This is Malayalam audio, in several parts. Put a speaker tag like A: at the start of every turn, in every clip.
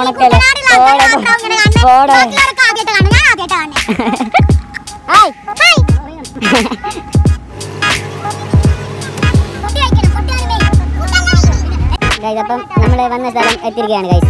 A: ഉണക്കല് ഓടെ ഓടെ ഹായ് ഗൈസ് അപ്പം നമ്മൾ വന്ന സ്ഥലം എത്തിയിരിക്കുകയാണ് guys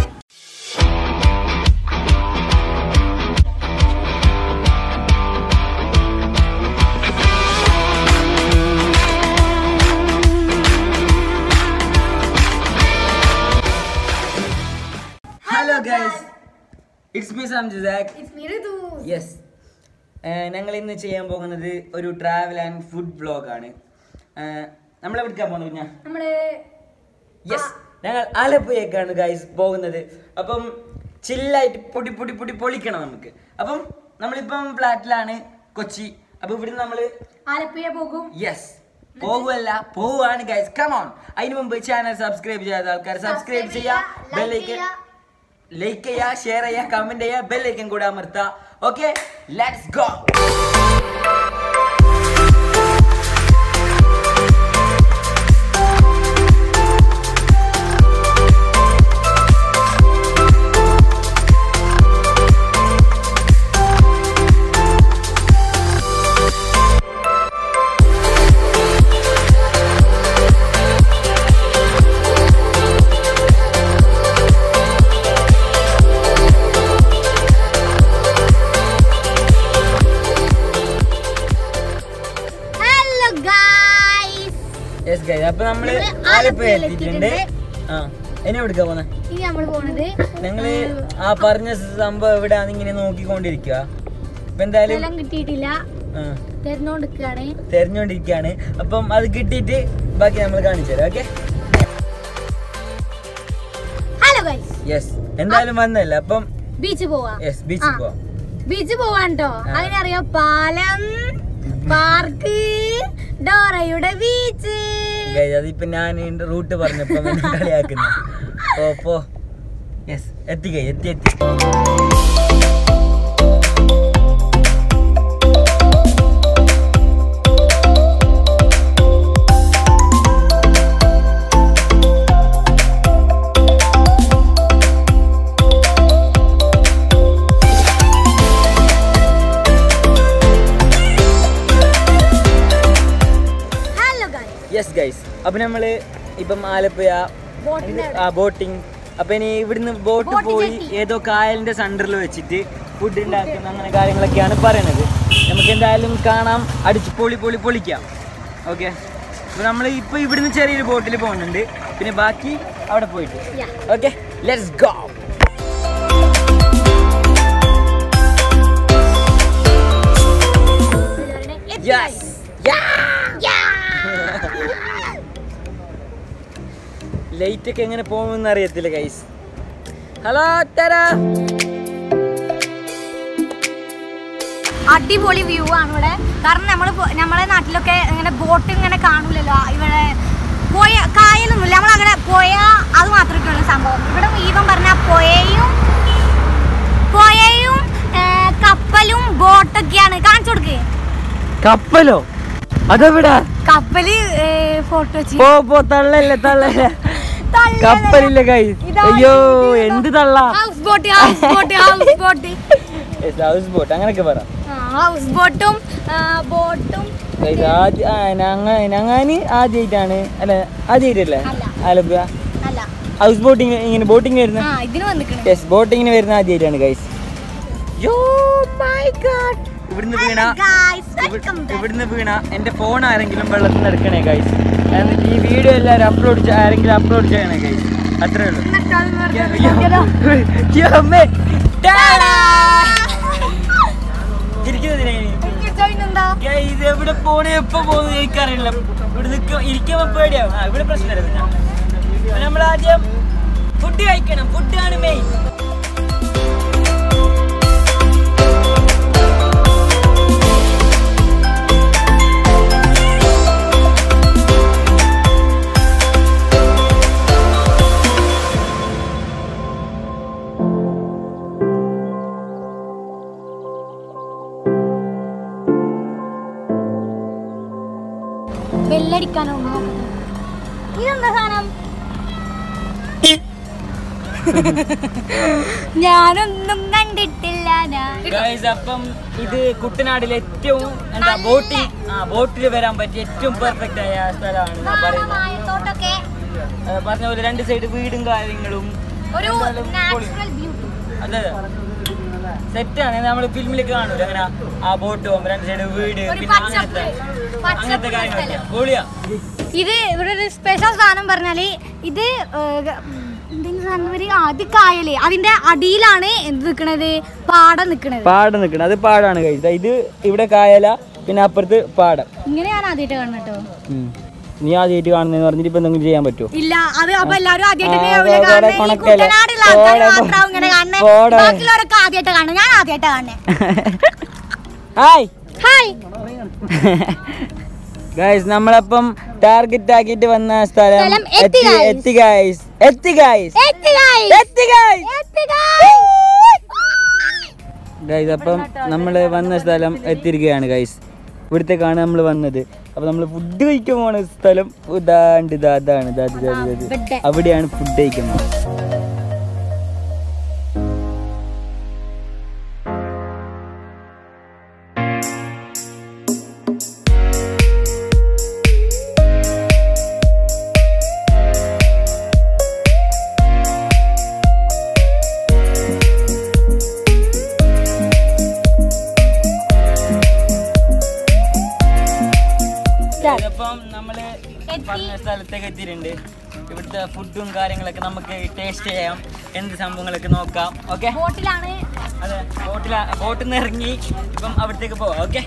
B: hello guys it's me സം ജുസാക് യെസ് ഞങ്ങൾ ഇന്ന് ചെയ്യാൻ പോകുന്നത് ഒരു ട്രാവൽ ആൻഡ് ഫുഡ് വ്ലോഗ് ആണ് നമ്മൾ എവിടേക്കാണ് പോകുന്നത് കുഞ്ഞാ
C: നമ്മള്
B: യെസ് ഞങ്ങൾ ആലപ്പുഴയൊക്കെയാണ് ഗൈസ് പോകുന്നത് അപ്പം ചില്ലായിട്ട് പൊടി പൊടി പൊടി പൊളിക്കണം നമുക്ക് അപ്പം നമ്മളിപ്പം ഫ്ലാറ്റിലാണ് കൊച്ചി അപ്പൊ ഇവിടുന്ന് നമ്മൾ
C: ആലപ്പുഴ പോകും
B: യെസ് പോകുമല്ല പോവാണ് ഗൈസ് കമോൺ അതിന് മുമ്പ് ചാനൽ സബ്സ്ക്രൈബ് ചെയ്യാത്ത ആൾക്കാർ സബ്സ്ക്രൈബ് ചെയ്യുക ബെല്ലൈക്കൻ ലൈക്ക് ചെയ്യുക ഷെയർ ചെയ്യുക കമന്റ് ചെയ്യുക ബെല്ലൈക്കൻ കൂടെ അമർത്തുക okay let's go
C: hello guys
B: yes guys അപ്പൊ നമ്മള്
C: നമ്മള്
B: ആലപ്പുഴ
C: ആലപ്പുഴയിൽ
B: എത്തിയിട്ടുണ്ട് ആ എന്നെ എവിടുക്കാ പോന്നെ
C: ഇനി നമ്മൾ പോണത്
B: ഞങ്ങള് ആ പറഞ്ഞ സംഭവം എവിടെയാന്ന് ഇങ്ങനെ നോക്കിക്കൊണ്ടിരിക്കുക ഇപ്പൊ എന്തായാലും
C: സ്ഥലം കിട്ടിയിട്ടില്ല
B: ആ,
C: തെരഞ്ഞോണ്ടിരിക്കാണ്
B: തെരഞ്ഞോണ്ടിരിക്കുകയാണ് അപ്പം അത് കിട്ടിയിട്ട് ബാക്കി നമ്മൾ കാണിച്ചു തരാം ഓക്കെ
C: ഹലോ ഗൈസ്
B: യെസ് എന്തായാലും വന്നല്ല അപ്പം
C: ബീച്ച് പോവാ
B: യെസ് ബീച്ചിൽ
C: ആ.
B: പോവാം
C: ബീച്ച് പോവാൻ കേട്ടോ
B: ആ.
C: അതിനറിയോ പാലം പാർക്ക് ഡോറയുടെ ബീച്ച്
B: Guys, അതിപ്പോ ഞാൻ റൂട്ട് പറഞ്ഞപ്പോ എന്നെ കളിയാക്കുന്നു ഓ പോ യെസ് എത്തി കൈ എത്തി എത്തി
C: ഹലോ ഗൈസ്
B: യെസ് ഗൈസ് അപ്പൊ നമ്മള് ഇപ്പം ആലപ്പുഴ
C: ബോട്ടിന്റെ
B: ആ ബോട്ടിങ് അപ്പൊ ഇനി ഇവിടുന്ന് ബോട്ട്
C: ബോട്ട്
B: പോയി
C: ജെട്ടി.
B: ഏതോ കായലിന്റെ സെന്ററിൽ വെച്ചിട്ട് ഫുഡ് ഉണ്ടാക്കുന്ന അങ്ങനെ കാര്യങ്ങളൊക്കെയാണ് പറയണത് നമുക്ക് എന്തായാലും കാണാം അടിച്ച് പൊളി പൊളി പൊളിക്കാം ഓക്കെ അപ്പൊ നമ്മൾ ഇപ്പൊ ഇവിടുന്ന് ചെറിയൊരു ബോട്ടിൽ പോകുന്നുണ്ട് പിന്നെ ബാക്കി അവിടെ പോയിട്ട്
C: Yeah.
B: Okay let's go yes light ഒക്കെ എങ്ങനെ പോകുമെന്ന് അറിയത്തില്ല ഗൈസ് ഹലോ തരാ
C: അടിപൊളി വ്യൂ ആണ് ഇവിടെ കാരണം നമ്മൾ നമ്മളെ നാട്ടിലൊക്കെ ഇങ്ങനെ ബോട്ട് ഇങ്ങനെ കാണൂലല്ലോ ഇവിടെ പോയ കായലൊന്നുമില്ല നമ്മളങ്ങനെ പോയ അത് മാത്രമേ ഉള്ളൂ സംഭവം ഇവിടെ ഈവൻ പറഞ്ഞ പുഴയും പുഴയും ഏ, കപ്പലും ബോട്ടൊക്കെയാണ് കാണിച്ചു കൊടുക്ക്
B: കപ്പലോ അതെവിടാ
C: കപ്പല് ഫോട്ടോ വെച്ച്
B: പോ പോ തള്ളല്ലേ തള്ളല്ലേ കപ്പലില്ല കൈ അയ്യോ എന്ത് തള്ള
C: house boat house boat house boat
B: house boat അങ്ങനൊക്കെ പറ
C: ഹൗസ് ബോട്ടും ബോട്ടും
B: Guys, ആദ്യ ആ, ഞങ്ങ ഞങ്ങാന് ആദ്യമായിട്ടാണ് അല്ല ആദ്യമായിട്ടല്ലേ
C: അല്ല.
B: ആലപ്പുഴ
C: അല്ല
B: ഹൗസ് ബോട്ടിങ് ഇങ്ങനെ ബോട്ടിങ് വരുന്ന
C: ആ ഇതിന് വന്നിക്കണ്
B: യെസ് ബോട്ടിങ്ങിന് വരുന്ന ആദ്യമായിട്ടാണ് ഗൈസ് യോ മൈ ഗാഡ് ഇവിടുന്ന് വീണ
C: ഗായ്സ്
B: ഇവി-
C: വെൽക്കം
B: ഇവിടുന്ന് വീണ എന്റെ ഫോൺ ആരെങ്കിലും വെള്ളത്തിൽ നിന്ന് എടുക്കണേ ഗൈസ് എന്നിട്ട് ഈ വീഡിയോ എല്ലാവരും അപ്ലോഡ് ആരെങ്കിലും അപ്ലോഡ് ചെയ്യണേ ഗൈസ് അത്രേ ഉള്ളൂ യ്യോ, അമ്മേ. ടാടാ. ഇരിക്കുന്നതിനെ ഇനി. Guys, ഇത് എവിടെ പോണേ എപ്പോ പോകുന്നു എനിക്കറിയില്ല ഇവിടെ നിൽക്കും ഇരിക്കുമ്പോ പേടിയാവും ആ ഇവിടെ പ്രശ്നമില്ല പിന്നെ നമ്മൾ ആദ്യം ഫുഡ് കഴിക്കണം ഫുഡാണ് മെയിൻ
C: ബെല്ലടിക്കാനോ ഇതെന്താ സാധനം ഞാനൊന്നും കണ്ടിട്ടില്ല ഞാൻ
B: ഗൈസ് അപ്പം ഇത് കുട്ടനാടിലെ ഏറ്റവും എന്താ ബോട്ടിൽ ആ ബോട്ടിൽ വരാൻ പറ്റിയ ഏറ്റവും പെർഫെക്റ്റ് ആയ സ്ഥലമാണ് ഞാൻ പറയുന്നത്
C: വാഴത്തോട്ടൊക്കെ
B: അത് പറഞ്ഞ പോലെ രണ്ട് സൈഡ് വീടും കാര്യങ്ങളും
C: ഒരു
B: എന്തായാലും പൊളി.
C: നാച്ചുറൽ ബ്യൂട്ടി
B: അതെ സെറ്റാണ് നമ്മൾ ഫിലിമിൽ കാണൂല അങ്ങനെ ആ ബോട്ട് പോകുമ്പോൾ രണ്ട് സൈഡ് വീട്
C: ഒരു
B: പിന്നെ
C: പച്ചപ്പ്,
B: അങ്ങനത്തെ
C: പച്ചപ്പ്
B: അങ്ങനത്തെ കാര്യങ്ങളൊക്കെ
C: സ്ഥലം.
B: പൊളിയാ
C: ഇത് ഇവിടെ ഒരു സ്പെഷ്യൽ സാധനം പറഞ്ഞാല് ഇത് ഏഹ്, എന്തെങ്കിലും സാധനം ഒരു ആ, ഇത് കായല് അതിന്റെ അടിയിലാണ് എന്ത് നിക്കണത് പാടം നിക്കണത്
B: പാടം നിൽക്കണം അത് പാടാണ് കഴിച്ചത് ഇത് ഇവിടെ കായല പിന്നെ അപ്പുറത്ത് പാടം
C: ഇങ്ങനെ ഞാൻ ആദ്യമായിട്ട് കാണണം കേട്ടോ
B: ഉം. നീ ആദ്യമായിട്ട് കാണുന്നതെന്ന് പറഞ്ഞിട്ട് ഇപ്പൊ എന്തെങ്കിലും ചെയ്യാൻ പറ്റുമോ
C: ഇല്ല അത് അപ്പൊ എല്ലാരും
B: ആ,
C: ആദ്യമായിട്ട്
B: വേറെ കൊണക്കല്ലേ? പോടെ,
C: മാത്രം ഇങ്ങനെ കാണണേ
B: പോടെ.
C: ബാക്കിയുള്ളവരൊക്കെ ആദ്യമായിട്ട് കാണണം ഞാൻ ആദ്യമായിട്ട് കാണണേ
B: ഹായ്
C: ഹായ്
B: ഗൈസ് നമ്മളപ്പം ടാർഗറ്റ് ആക്കിയിട്ട് വന്ന സ്ഥലം
C: സ്ഥലം എത്തി,
B: എത്തി
C: guys.
B: എത്തി ഗൈസ് എത്തി ഗൈസ്
C: എത്തി guys.
B: എത്തി ഗൈസ്
C: എത്തി guys.
B: ഗൈസ് അപ്പം നമ്മൾ വന്ന സ്ഥലം എത്തിയിരിക്കുകയാണ് ഗൈസ് ഇവിടത്തേക്കാണ് നമ്മൾ വന്നത് അപ്പോൾ നമ്മൾ ഫുഡ് കഴിക്കാൻ പോണ സ്ഥലം ഇതാണ്ട് ഇതാ അതാണ് ഇതാ ഇതാ ഇതാ ഇത്.
C: ഇവിടെ.
B: അവിടെയാണ് ഫുഡ് കഴിക്കുന്നത് ഇതിപ്പം നമ്മള് പറഞ്ഞ സ്ഥലത്തേക്ക് എത്തിയിട്ടുണ്ട് ഇവിടുത്തെ ഫുഡും കാര്യങ്ങളൊക്കെ നമുക്ക് ടേസ്റ്റ് ചെയ്യാം എന്ത് സംഭവങ്ങളൊക്കെ നോക്കാം ഓക്കെ
C: ബോട്ടിലാണ്
B: അതെ ബോട്ടിൽ ബോട്ടിൽ നിന്ന് ഇറങ്ങി ഇപ്പം അവിടത്തേക്ക് പോവാം ഓക്കെ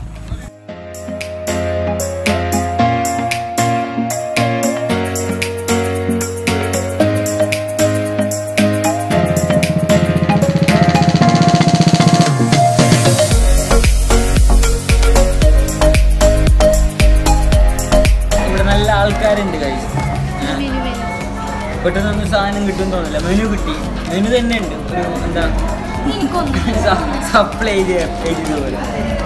B: ഇവിടെ നല്ല ആൾക്കാരുണ്ട് കഴിച്ച് പെട്ടെന്നൊന്നും സാധനം കിട്ടും തോന്നില്ല മെനു കിട്ടി മെനു തന്നെ ഉണ്ട് ഒരു എന്താ
C: എനിക്കൊന്നും
B: സപ്ലൈ ചെയ്ത് പോലെ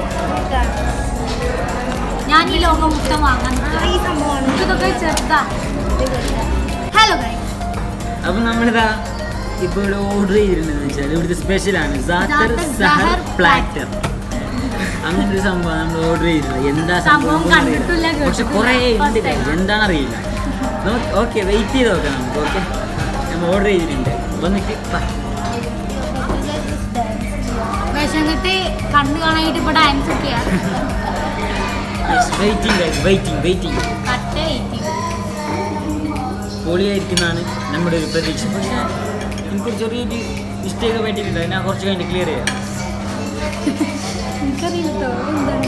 C: ഞാൻ ഈ ലോകം മൊത്തം വാങ്ങാൻ നിൽക്കുക. ഈ സംഭവമാണ് ഇതൊക്കെ ചെറുതാ ഹലോ ഗൈസ്
B: അപ്പൊ നമ്മളിതാ ഇപ്പൊ ഇവിടെ ഓർഡർ ചെയ്തിട്ടുണ്ടെന്ന് വെച്ചാൽ ഇവിടുത്തെ സ്പെഷ്യലാണ്
C: ജാത്തർ
B: സഹർ
C: സഹർ
B: പ്ലാറ്റർ അങ്ങനെ ഒരു സംഭവം നമ്മൾ ഓർഡർ ചെയ്തത് എന്താ
C: സംഭവം
B: സംഭവം
C: കണ്ടിട്ടില്ല, കേട്ടിട്ടില്ല.
B: പക്ഷെ കുറേ ഉണ്ട്
C: First time.
B: എന്താണെന്ന് അറിയില്ല ഓക്കെ വെയിറ്റ് ചെയ്ത് നോക്കാം നമുക്ക് ഓക്കെ നമ്മൾ ഓർഡർ ചെയ്തിട്ടുണ്ട് വന്നിട്ട് വാ.
C: വിശന്നിട്ട് കണ്ണു കാണാനായിട്ട് ഇപ്പൊ ഡാൻസ് ഒക്കെയാണ്
B: Yes, waiting guys, waiting, waiting.
C: കട്ട എയ്റ്റി
B: പൊളിയായിരിക്കുന്നതാണ് നമ്മുടെ ഒരു പ്രതീക്ഷ പക്ഷേ എനിക്കൊരു ചെറിയൊരു മിസ്റ്റേക്ക് പറ്റിയിട്ടുണ്ട് അത് ഞാൻ കുറച്ച് കഴിഞ്ഞ് ക്ലിയർ ചെയ്യാം
C: എനിക്കറിയില്ല കേട്ടോ എന്താണ്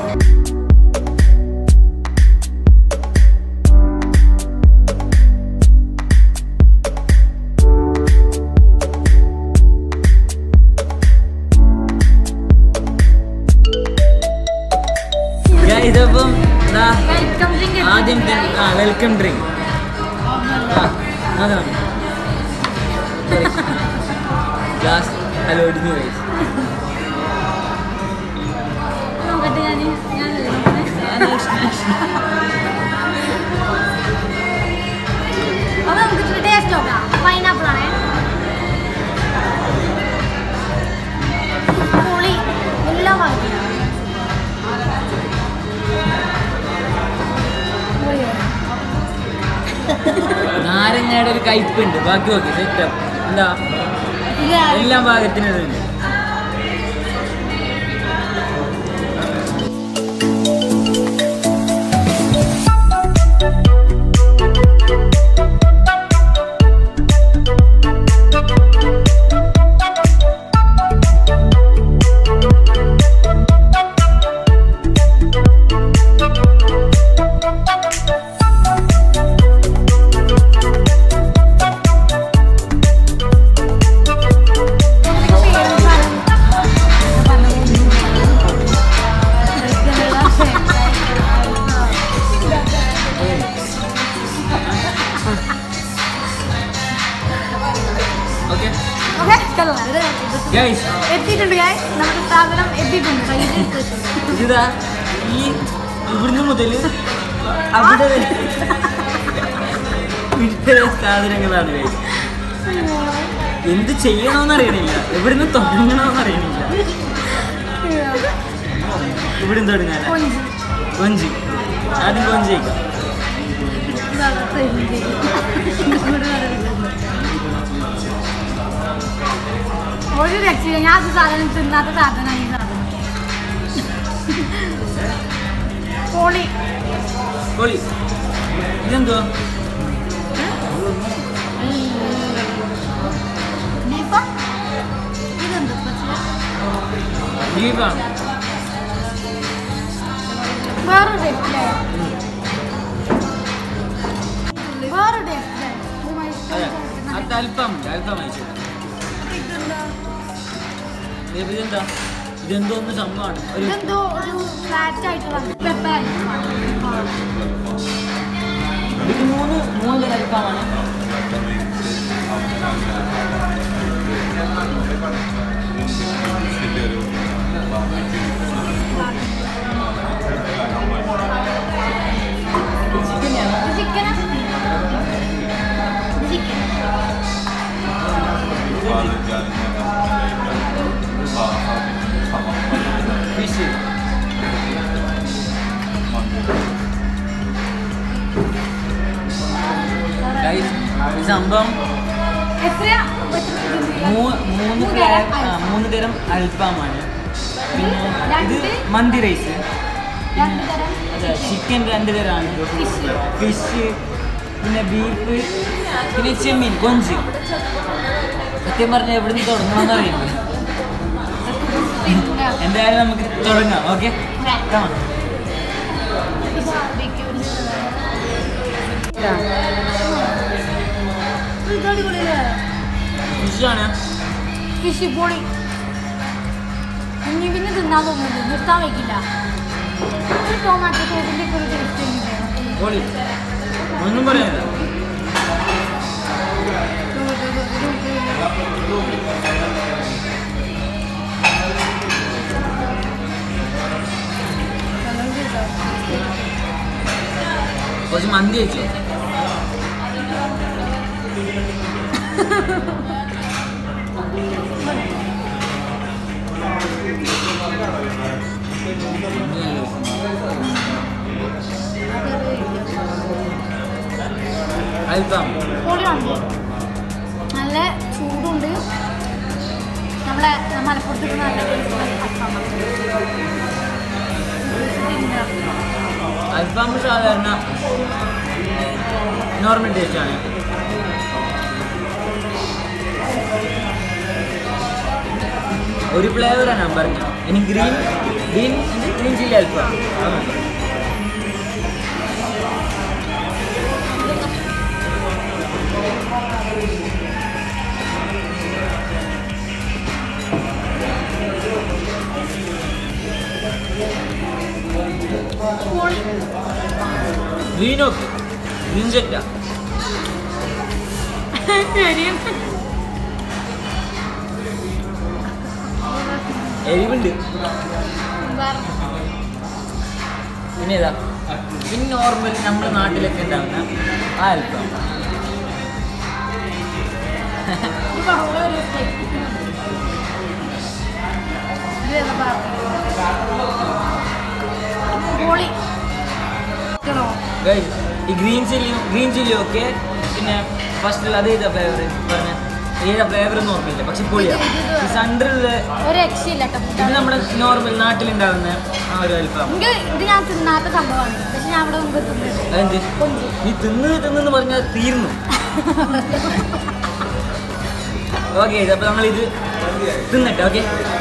B: Guys, അപ്പം ദാ
C: വെൽക്കം ഡ്രിങ്ക്
B: ആദ്യം തന്നെ ആ വെൽക്കം ഡ്രിങ്ക് അതാണ് ഗ്ലാസ് ഹലോ ഒടിഞ്ഞു ഗൈസ്
C: നോക്കട്ടെ ഞാൻ ഞാൻ അപ്പൊ നമുക്ക് ടേസ്റ്റ് നോക്കാം പൈനാപ്പിൾ ആണേ പുളി എല്ലാം വാങ്ങിക്കണം
B: നാരങ്ങയുടെ ഒരു കയ്പുണ്ട് ബാക്കി നോക്കി സെറ്റപ്പ് എന്താ എല്ലാം ഭാഗത്തിന് ഇതുണ്ട് ഓക്കെ ഗൈസ്
C: എത്തിയിട്ടുണ്ട് guys. നമ്മുടെ സാധനം എത്തിയിട്ടുണ്ട് കയ്യിൽ എത്തിയിട്ടുണ്ട്.
B: ഇതാ ഈ ഇവിടുന്ന് മുതൽ അവിടെ വരെ ഇവിടുത്തെ സാധനങ്ങളാണ് ഗൈസ് എന്ത് ചെയ്യണമെന്ന് അറിയണില്ല എവിടുന്ന് തുടങ്ങണമെന്ന് അറിയണില്ല ഇവിടുന്ന് തുടങ്ങാൻ
C: കൊഞ്ച്
B: കൊഞ്ചി ആദ്യം കൊഞ്ചി കഴിക്കാം
C: ഒരു രക്ഷയില്ല ഞാൻ അത് സാധനം തിന്നാത്ത സാധനമാണ് ഈ സാധനം പോളി
B: കോളി ഇതെന്തോ
C: ബീഫാ ഇതെന്ത്
B: ബീഫാണ്
C: വേറെ ടേസ്റ്റ് വേറെ ടേസ്റ്റ്
B: അതെ അത് അല്പം അല്പം അയച്ചു ഇതെന്താ ഇതെന്തോ ഒന്ന് സംഭവമാണ് ഒരു
C: ഇതെന്തോ ഒരു ഫ്ലാറ്റ് ആയിട്ടുള്ള പെപ്പർ
B: ഇത് മൂന്ന് മൂന്ന് തരം അല്പമാണ് ചിക്കനാണ്
C: ചിക്കൻ ചിക്കൻ
B: ഫിഷ് Guys, ഈ സംഭവം
C: എത്രയാ
B: മൂ- മൂന്ന്
C: മൂന്ന്
B: തരം
C: തരം
B: ആ, മൂന്ന് തരം അൽഫാമാണ് പിന്നെ ഇത്
C: രണ്ട്
B: മന്തി റൈസ്
C: രണ്ട് തരം
B: അതെ ചിക്കൻ രണ്ട് തരമാണ്
C: ഫിഷ്
B: ഫിഷ് പിന്നെ ബീഫ് പിന്നെ ചെമ്മീൻ കൊഞ്ച് സത്യം പറഞ്ഞാൽ എവിടെ നിന്ന് തുടങ്ങണമെന്ന് അറിയില്ല എന്തായാലും നമുക്ക് തുടങ്ങാം ഓക്കെ ഫിഷാണ്
C: ഫിഷ് പൊളി ഇനി പിന്നെ തിന്നാൻ തോന്നുന്നു നിർത്താൻ വയ്ക്കില്ല ഒരു ടൊമാറ്റോ സോസിന്റെ ഒക്കെ ഒരു ടേസ്റ്റ്
B: പൊളി ഒന്നും പറയാനില്ല കുറച്ച് മന്തി വെച്ചോ അൽഫാം
C: പൊളിയാണ് നല്ല ചൂടുണ്ട് നമ്മളെ മലപ്പുറത്ത് കിട്ടുന്ന നല്ല ടേസ്റ്റ് അൽഫാമാണ്.
B: അൽഫാം സാധാരണ നോർമൽ ടേസ്റ്റ് ആണ് ഒരു ഫ്ലേവറാണ് ഞാൻ പറഞ്ഞത് ഇനി ഗ്രീൻ ഗ്രീൻ ഗ്രീൻ ചില്ലി അൽഫാം ആ. ഗ്രീൻ ഓക്കെ ഗ്രീൻ സെറ്റാ എരിവുണ്ട് പിന്നെ ഏതാ പിന്നെ നോർമൽ നമ്മുടെ നാട്ടിലൊക്കെ ഉണ്ടാവുന്ന ആ അൽഫാം
C: പൊളി
B: Guys, ഈ ഗ്രീൻ ചില്ലിയും ഗ്രീൻ ചില്ലിയും ഒക്കെ പിന്നെ ഫസ്റ്റിൽ അത് ഏതാ ഫ്ലേവർ പറഞ്ഞ ഏതാ ഫ്ലേവർ എന്ന് ഓർമ്മയില്ല പക്ഷെ പൊളിയാ ഈ സെൻറ്ററിൽ
C: ഒരു രക്ഷയില്ല കേട്ടോ
B: ഇത് നമ്മുടെ നോർമൽ നാട്ടിലുണ്ടാവുന്ന ആ ഒരു അൽഫാം
C: എനിക്ക് ഇത് ഞാൻ തിന്നാത്ത സംഭവമാണ് പക്ഷെ ഞാൻ അവിടെ മുമ്പ് തിന്നിട്ടുണ്ട്
B: അതെന്ത്
C: കൊഞ്ച്
B: നീ തിന്ന് തിന്നെന്ന് പറഞ്ഞാൽ തീർന്നു ഓക്കെ അപ്പൊ നമ്മൾ ഇത് തിന്നട്ടെ ഓക്കെ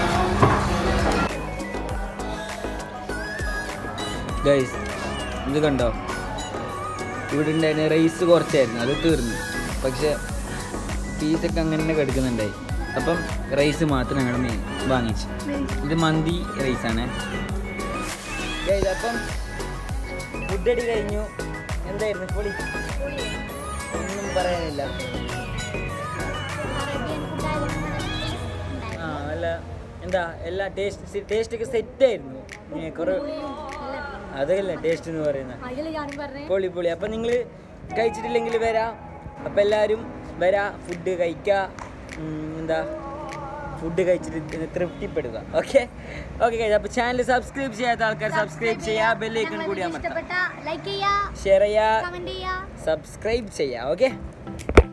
B: ഗൈസ് ഇത് കണ്ടോ ഇവിടെ ഉണ്ടായിരുന്ന റൈസ് കുറച്ചായിരുന്നു അത് തീർന്നു പക്ഷെ പീസൊക്കെ അങ്ങനെ തന്നെ കിടക്കുന്നുണ്ടായി അപ്പം റൈസ് മാത്രം ഞങ്ങൾ മെയിൻ വാങ്ങിച്ചു ഇത് മന്തി റൈസാണ് ഗൈസ് അപ്പം ഫുഡ് അടി കഴിഞ്ഞു എന്തായിരുന്നു പൊളി ഒന്നും പറയാനില്ല ആ നല്ല എന്താ എല്ലാ ടേസ്റ്റ് ടേസ്റ്റ് ഒക്കെ സെറ്റ് ആയിരുന്നു ഏ, കുറെ അതല്ല ടേസ്റ്റ് എന്ന് പറയുന്നത്
C: അതിൽ ഞാനും പറഞ്ഞേ
B: പൊളി പൊളി അപ്പം നിങ്ങൾ കഴിച്ചിട്ടില്ലെങ്കിൽ വരാം അപ്പം എല്ലാവരും വരാ ഫുഡ് കഴിക്കുക ഉം, എന്താ ഫുഡ് കഴിച്ചിട്ട് തൃപ്തിപ്പെടുക ഓക്കെ ഓക്കെ കഴിച്ചു അപ്പോൾ ചാനൽ സബ്സ്ക്രൈബ് ചെയ്യാത്ത ആൾക്കാർ സബ്സ്ക്രൈബ് ചെയ്യുക ബെല്ലൈക്കൺ കൂടി അമർത്താം
C: ഇഷ്ടപ്പെട്ട ലൈക്ക് ചെയ്യാ
B: ഷെയർ ചെയ്യുക
C: കമന്റ് ചെയ്യാ
B: സബ്സ്ക്രൈബ് ചെയ്യുക ഓക്കെ